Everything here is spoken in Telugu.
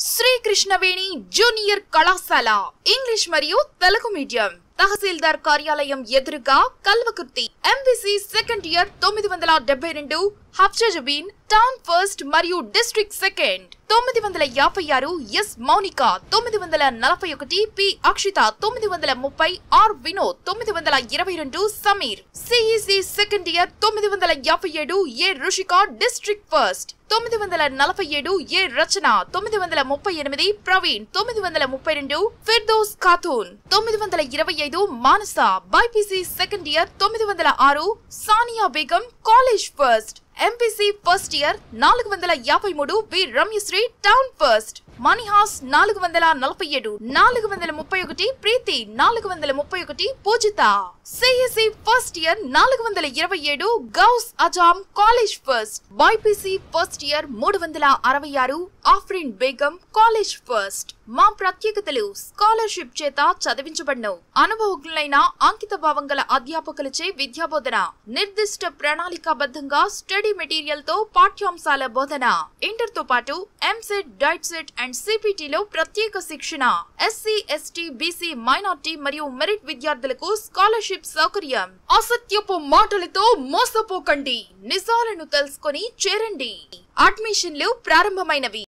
శ్రీకృష్ణవేణి జూనియర్ కళాశాల ఇంగ్లీష్ మరియు తెలుగు మీడియం తహసీల్దార్ కార్యాలయం ఎదురుగా కల్వకుర్తి ఎంబీసీ సెకండ్ ఇయర్ తొమ్మిది వందల డెబ్బై రెండు హఫ్జబీన్ టౌన్ ఫస్ట్ మరియు డిస్ట్రిక్ట్ సెకండ్ తొమ్మిది వందల యాభై ఆరు ఎస్ మౌనిక తొమ్మిది వందల నలభై ఒకటి పి అక్షిత తొమ్మిది వందల ముప్పై ఆర్ వినోద్ తొమ్మిది వందల ఇరవై రెండు సమీర్ సిఈసి సెకండ్ ఇయర్ తొమ్మిది వందల యాభై ఏడు ఏ రుషిక డిస్ట్రిక్ట్ ఫస్ట్ తొమ్మిది వందల నలభై ఏడు ఏ రచన తొమ్మిది వందల ముప్పై ఎనిమిది ప్రవీణ్ తొమ్మిది వందల ముప్పై రెండు ఫిర్దోస్ ఖాతూన్ తొమ్మిది వందల ఇరవై ఐదు మానస బైపీసీ సెకండ్ ఇయర్ తొమ్మిది వందల ఆరు Sania Begum college first MPC first year నాలుగు వందల యాభై మూడు వి రమ్యశ్రీ టౌన్ ఫస్ట్ మణిహాస్ నాలుగు వందల నలభై ఏడు నాలుగు వందల ముప్పై ఒకటి ప్రీతి నాలుగు వందల ముప్పై ఒకటి పూజిత సిఎస్సి ఫస్ట్ ఇయర్ నాలుగు వందల ఇరవై ఏడు Ghouse Azam college first BiPC first year మూడు వందల అరవై ఆరు ఆఫ్రిన్ బేగం కాలేజ్ ఫస్ట్ మా ప్రత్యేకతలు స్కాలర్షిప్ చేత చదివించబడను అనుభవజ్ఞులైన అంకిత భావం గల అధ్యాపకులచే విద్యాబోధన నిర్దిష్ట ప్రణాళికాబద్ధంగా స్టడీ మెటీరియల్ తో పాఠ్యాంశాల బోధన ఇంటర్ తో పాటు ఎంసెట్ డైట్ సెట్ అండ్ సిపిటిలో ప్రత్యేక శిక్షణ ఎస్సీ ఎస్టీ బీసీ మైనార్టీ మరియు మెరిట్ విద్యార్థులకు స్కాలర్షిప్ సౌకర్యం అసత్యపు మాటలతో మోసపోకండి నిజాలను తెలుసుకొని చేరండి అడ్మిషన్లు ప్రారంభమైనవి